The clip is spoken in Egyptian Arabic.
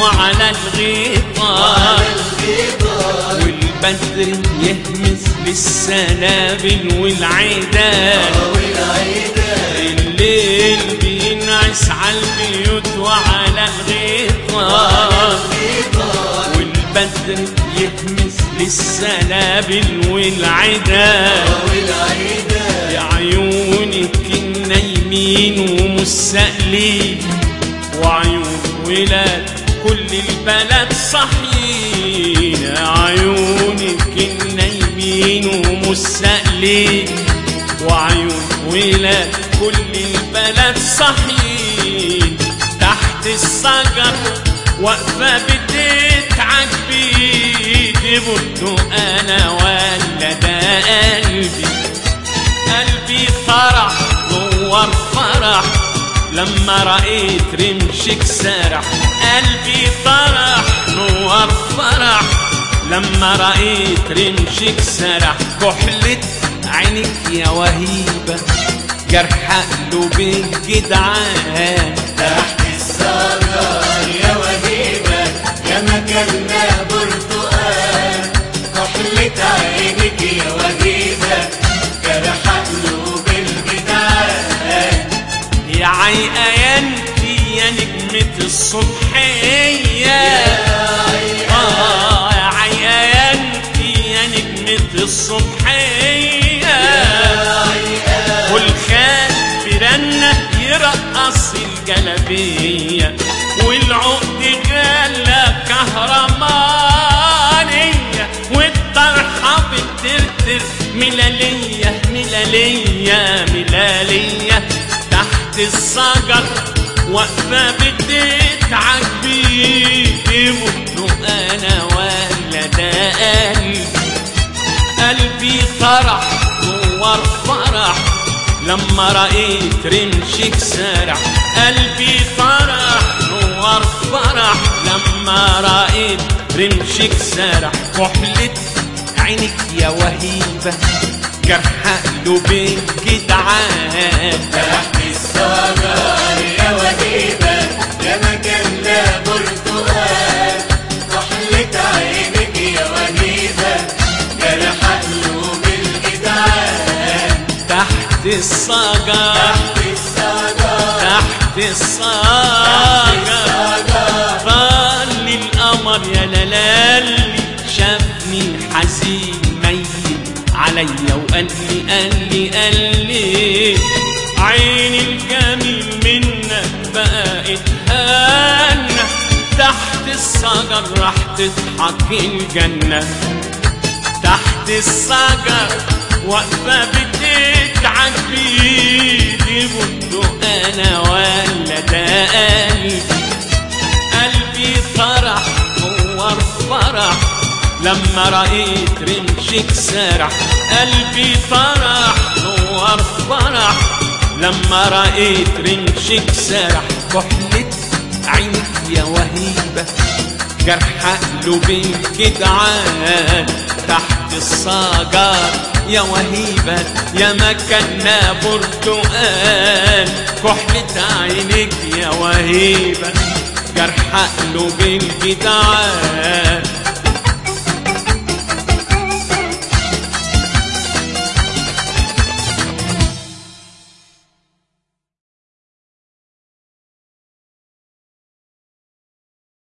وعلى الغيطان والبدر يهمس للسنابل والعيدان الليل بينعس على البيوت وعلى الغيطان والبدر يهمس للسنابل والعيدان يا عيونك النايمين ومستقلين وعيون ولاد كل البلد صحيين يا عيونك النايمين ومستقلين وعيون ولاد كل البلد صحيين تحت الشجر واقفة بتتعب بيدي برضو انا ولا ده قلبي قلبي فرح نور فرح لما رأيت رمشك سرح قلبي فرح نور فرح لما رأيت رمشك سرح كحلة عينك يا وهيبة جرح قلوب الجدعان تحت السجر يا وهيبة يا مكاننا برتقال كحلة عينك يا وهيبة جرح قلوب الجدعان يا عيقيانتي يا نجمة الصبحية آه يا عيقيانتي يا نجمة الصبحية والخال برنة يرقص الجلبية والعقد غالة كهرمانية والطرحة بترتر ملالية ملالية ملالية تحت الشجر واقفة بتتعب بيدي مت انا ولا ده قلبي قلبي فرح نور فرح لما رأيت رمشك سرح قلبي فرح نور فرح لما رأيت رمشك سرح كحلة عينك يا وهيبة جرح قلوب جدعان تحت السجر يا وهيبة يا مكاننا برتقال كحلة عينك يا وهيبة جرح قلوب الجدعان تحت الصجر تحت السجر تحت الصجر ظل القمر يا لالي شافني حزين ميت عليا وقال لي قال لي قال لي عيني الجميل منك بقى اتهنى تحت الشجر راح تضحك الجنة تحت الشجر واقفة بتتعب بيدي برضو انا ولا ده قلبي قلبي فرح نور فرح لما رأيت رمشك سرح قلبي فرح نور فرح لما رأيت رمشك سرح كحلة عينك يا وهيبة جرح قلوب الجدعان تحت الصجر يا وهيبة يا مكاننا برتقال كحلة عينك يا وهيبة جرح قلوب الجدعان